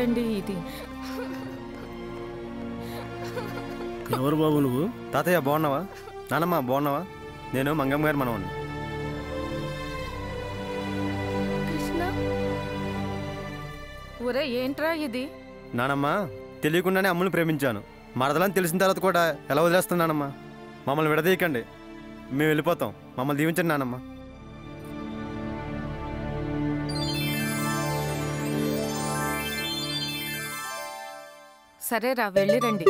ఏంటండి ఇది ఎవరు బాబు నువ్వు తాతయ్య బాగున్నావా నానమ్మ బాగున్నావా నేను మంగమ్మ గారి మనవాడిని కృష్ణ ఒరే ఏంట్రా ఇది నానమ్మ తెలియకుండానే అమ్మని ప్రేమించాను మరదలని తెలిసిన తర్వాత కూడా ఎలా వదిలేస్తాను నానమ్మ మమ్మల్ని విడదీయకండి మేము వెళ్ళిపోతాం మమ్మల్ని దీవించండి నానమ్మ సరేరా వెళ్ళిరండి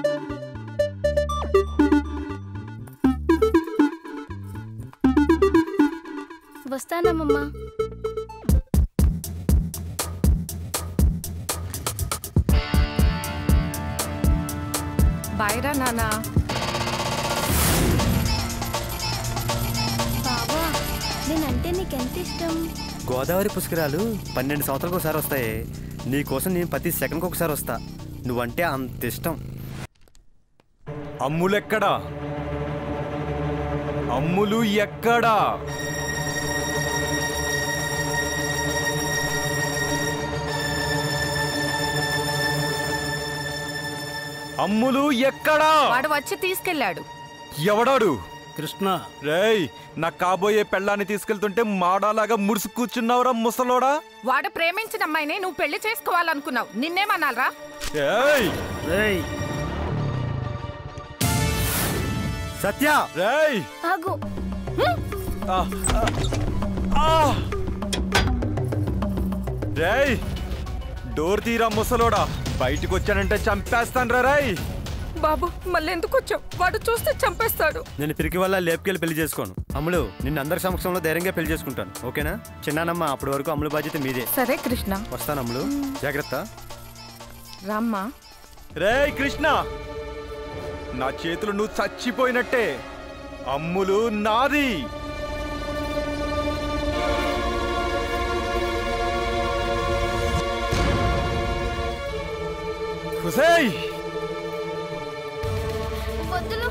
వస్తానమ్మమ్మా బాయ్రా నానా బావా నేనంటే నీకెంత ఇష్టం గోదావరి పుష్కరాలు పన్నెండు సంవత్సరాలకు ఒకసారి వస్తాయి నీ కోసం నేను ప్రతి సెకండ్కి ఒకసారి వస్తా నువ్వంటే అంత ఇష్టం అమ్ములెక్కడా అమ్ములు ఎక్కడా అమ్ములు ఎక్కడా వాడు వచ్చి తీసుకెళ్ళాడు ఎవడాడు కృష్ణ రేయ్ నా కాబోయే పెళ్ళాన్ని తీసుకెళ్తుంటే మాడాలాగా ముడుసు కూర్చున్నావురా ముసలోడా వాడు ప్రేమించిన అమ్మాయిని నువ్వు పెళ్లి చేసుకోవాలనుకున్నావు నిన్నేమనాలరా రేయ్ రేయ్ సత్య రేయ్ ఆగు ఆ, ఆ, ఆ. రేయ్ డోర్ తీరా ముసలోడా బయటికి వచ్చానంటే చంపేస్తాను రా రేయ్ బాబు మళ్ళీ ఎందుకు వచ్చావు వాడు చూస్తే చంపేస్తాడు నేను పిరికి వల్ల లేపుకెళ్ళి పెళ్లి చేసుకోను అమ్ములు నిన్ను అందరి సమక్షంలో ధైర్యంగా పెళ్లి చేసుకుంటాను ఓకేనా చిన్నానమ్మ అప్పటి వరకు అమ్ములు బాధ్యత మీదే సరే కృష్ణ వస్తాను అమ్ములు జాగ్రత్త రామ్మా రేయ్ కృష్ణ నా చేతులు నువ్వు చచ్చిపోయినట్టే అమ్ములు నాది హుసేయ్ వద్దులు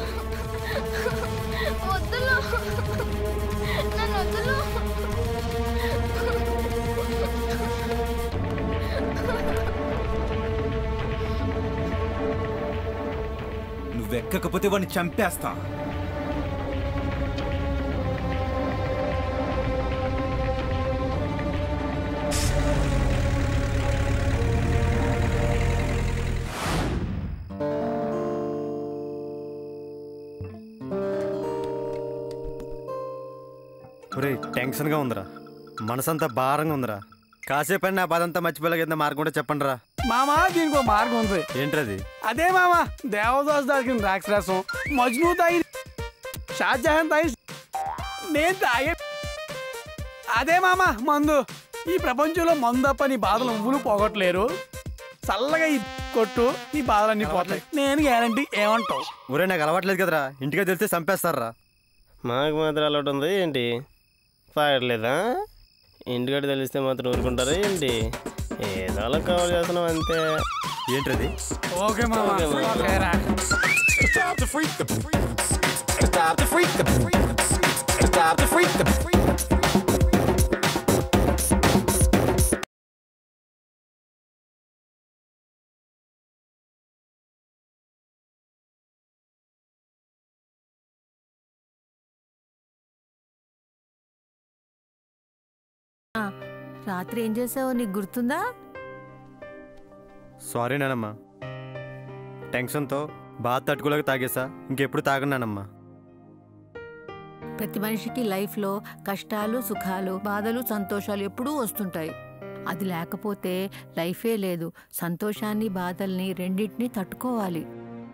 వద్దులు నన్ను వద్దులు నువ్వెక్కకపోతే వాడిని చంపేస్తా ఒరే టెన్షన్గా ఉందిరా మనసంతా భారంగా ఉందిరా కాసేపు నా బాధ అంతా మర్చిపోలేక మార్గం కూడా చెప్పండి రా మామా దీనికి ఒక మార్గం ఉంది ఏంటది అదే మామా దేవదాస్ దాకిన ద్రాక్షరసం మజ్ను తాగి షాజహాన్ తాగి నేను తాగే అదే మామా మందు ఈ ప్రపంచంలో మందు తప్ప నీ బాధలు నువ్వులు పోగొట్టలేరు చల్లగా ఈ కొట్టు నీ బాధలన్నీ పోతాయి నేను గ్యారంటీ ఏమంటావు ఒరే నాకు అలవాట్లేదు కదరా ఇంటికే తెలిస్తే చంపేస్తారా మాకు మాత్రం అలవాటు ఉంది ఏంటి తాగట్లేదా ఇంటికాడ తెలిస్తే మాత్రం ఊరుకుంటారా ఏంటి ఏదో అలా కవర్ చేస్తున్నాం అంతే ఏంటది ఓకే మామా ఓకేరా Stop the freak the Stop the freak the Stop the freak the రాత్రి ఏం చేసావో నీకు గుర్తుందా సారీ నానమ్మా టెన్షన్తో బాధ తట్టుకోలేక తాగేసా ఇంకెప్పుడు తాగనానమ్మా ప్రతి మనిషికి లైఫ్లో కష్టాలు సుఖాలు బాధలు సంతోషాలు ఎప్పుడూ వస్తుంటాయి అది లేకపోతే లైఫే లేదు సంతోషాన్ని బాధల్ని రెండింటినీ తట్టుకోవాలి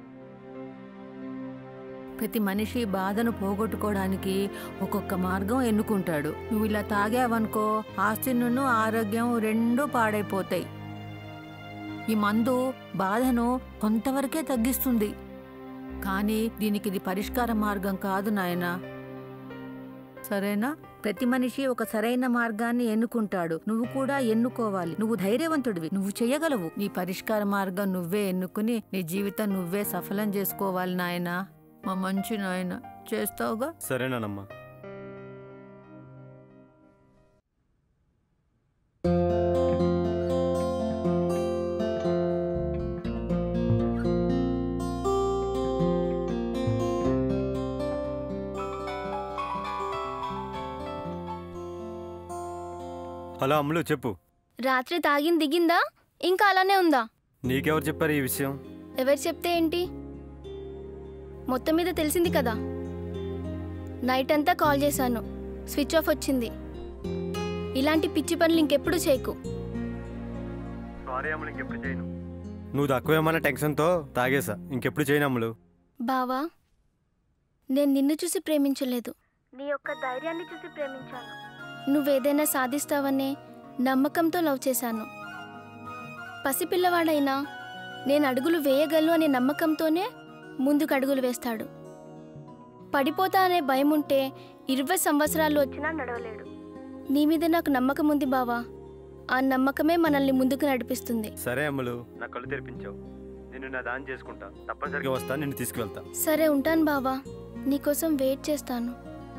ప్రతి మనిషి బాధను పోగొట్టుకోవడానికి ఒక్కొక్క మార్గం ఎన్నుకుంటాడు నువ్వు ఇలా తాగావనుకో ఆస్తిను ఆరోగ్యం రెండూ పాడైపోతాయి ఈ మందు బాధను కొంతవరకే తగ్గిస్తుంది కానీ దీనికి ఇది పరిష్కార మార్గం కాదు నాయనా సరేనా ప్రతి మనిషి ఒక సరైన మార్గాన్ని ఎన్నుకుంటాడు నువ్వు కూడా ఎన్నుకోవాలి నువ్వు ధైర్యవంతుడివి నువ్వు చేయగలవు నీ పరిష్కార మార్గం నువ్వే ఎన్నుకుని నీ జీవితం నువ్వే సఫలం చేసుకోవాలి నాయనా మా మంచి నాయన చేస్తావుగా సరేనానమ్మా హలో అమ్ములు చెప్పు రాత్రి తాగింది దిగిందా ఇంకా అలానే ఉందా నీకెవరు చెప్పారు ఈ విషయం ఎవరు చెప్తే ఏంటి మొత్తం మీద తెలిసింది కదా నైట్ అంతా కాల్ చేశాను స్విచ్ ఆఫ్ వచ్చింది ఇలాంటి పిచ్చి పనులు ఇంకెప్పుడు చేయకు సారీ అమ్ములు ఇంకెప్పుడు చేయను నువ్వు తక్కువేమన్నా టెన్షన్తో తాగేసా ఇంకెప్పుడు చేయను అమ్ములు బావా నేను నిన్ను చూసి ప్రేమించలేదు నీ యొక్క ధైర్యాన్ని చూసి ప్రేమించాను నువ్వేదైనా సాధిస్తావనే నమ్మకంతో లవ్ చేశాను పసిపిల్లవాడైనా నేను అడుగులు వేయగలను అనే నమ్మకంతోనే ముందుకు అడుగులు వేస్తాడు పడిపోతా అనే భయం ఉంటే ఇరవై సంవత్సరాలు వచ్చినా నడవలేడు నీ మీద నాకు నమ్మకం ఉంది బావా ఆ నమ్మకమే మనల్ని ముందుకు నడిపిస్తుంది సరే అమ్ములు నా కళ్ళు తెరిపించావు నిన్ను నా దాని చేసుకుంటా తప్పనిసరిగా వస్తా నిన్ను తీసుకువెళ్తా సరే ఉంటాను బావా నీకోసం వెయిట్ చేస్తాను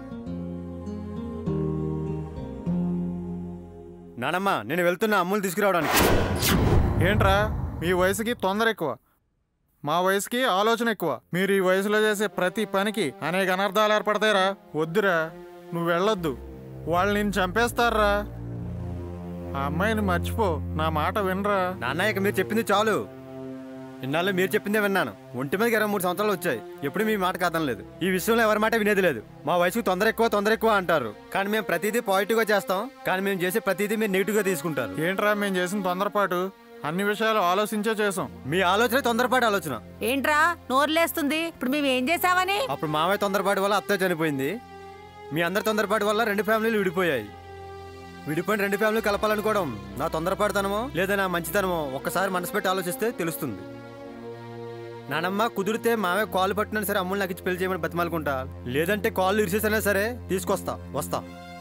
నానమ్మ నేను వెళ్తున్నా అమ్ములు తీసుకురావడానికి ఏంట్రా మీ వయసుకి తొందర ఎక్కువ మా వయసుకి ఆలోచన ఎక్కువ మీరు ఈ వయసులో చేసే ప్రతి పనికి అనేక అనర్థాలు ఏర్పడతాయిరా వద్దురా నువ్వు వెళ్ళొద్దు వాళ్ళు నిన్ను చంపేస్తారా ఆ అమ్మాయిని మర్చిపో నా మాట వినరా నాన్న ఇక మీరు చెప్పింది చాలు ఇన్నాళ్ళు మీరు చెప్పిందే విన్నాను ఒంటి మీదకి ఇరవై మూడు సంవత్సరాలు వచ్చాయి ఎప్పుడు మీ మాట కాదం లేదు ఈ విషయంలో ఎవరి మాట వినేది లేదు మా వయసుకు తొందర ఎక్కువ తొందర ఎక్కువ అంటారు కానీ మేము ప్రతిదీ పాజిటివ్గా చేస్తాం కానీ మేము చేసే ప్రతిదీ మీరు నెగిటివ్గా తీసుకుంటారు ఏంట్రా మేము చేసిన తొందరపాటు అన్ని విషయాలు ఆలోచించే చేసాం మీ ఆలోచన తొందరపాటు ఆలోచన ఏంట్రా నోరులేస్తుంది ఇప్పుడు మేము ఏం చేసావని అప్పుడు మామయ్య తొందరపాటు వల్ల అత్తయ్య చనిపోయింది మీ అందరి తొందరపాటు వల్ల రెండు ఫ్యామిలీలు విడిపోయాయి విడిపోయిన రెండు ఫ్యామిలీలు కలపాలనుకోవడం నా తొందరపాటుతనమో లేదా నా మంచితనమో ఒక్కసారి మనసు పెట్టి ఆలోచిస్తే తెలుస్తుంది నానమ్మ కుదిరితే మావే కాలు పట్టినా సరే అమ్ములు నాకు ఇచ్చి పెళ్లి చేయమని బతిమాలుకుంటా లేదంటే కాళ్ళు ఇరిసేసైనా సరే తీసుకొస్తా వస్తా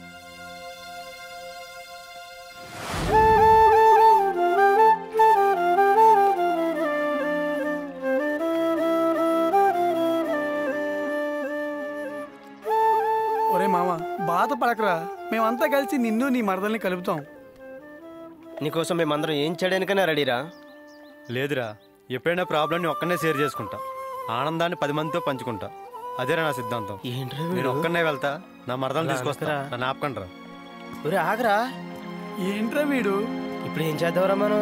ఒరే మామ బాధపడకరా మేమంతా కలిసి నిన్ను నీ మరదల్ని కలుపుతాం నీకోసం మేమందరం ఏం చేయడానికైనా రెడీరా లేదురా ఎప్పుడైనా ప్రాబ్లమ్ని ఒక్కనే షేర్ చేసుకుంటా ఆనందాన్ని పది మందితో పంచుకుంటా అదేరా నా సిద్ధాంతం ఏంట్రా నేను ఒక్కనే వెళ్తా నా మరదల్ని తీసుకొస్తా రానుకరా. నన్ను ఆపకండి రా ఒరే ఆగరా ఏంట్రా వీడు ఇప్పుడు ఏం చేద్దాంరా మనం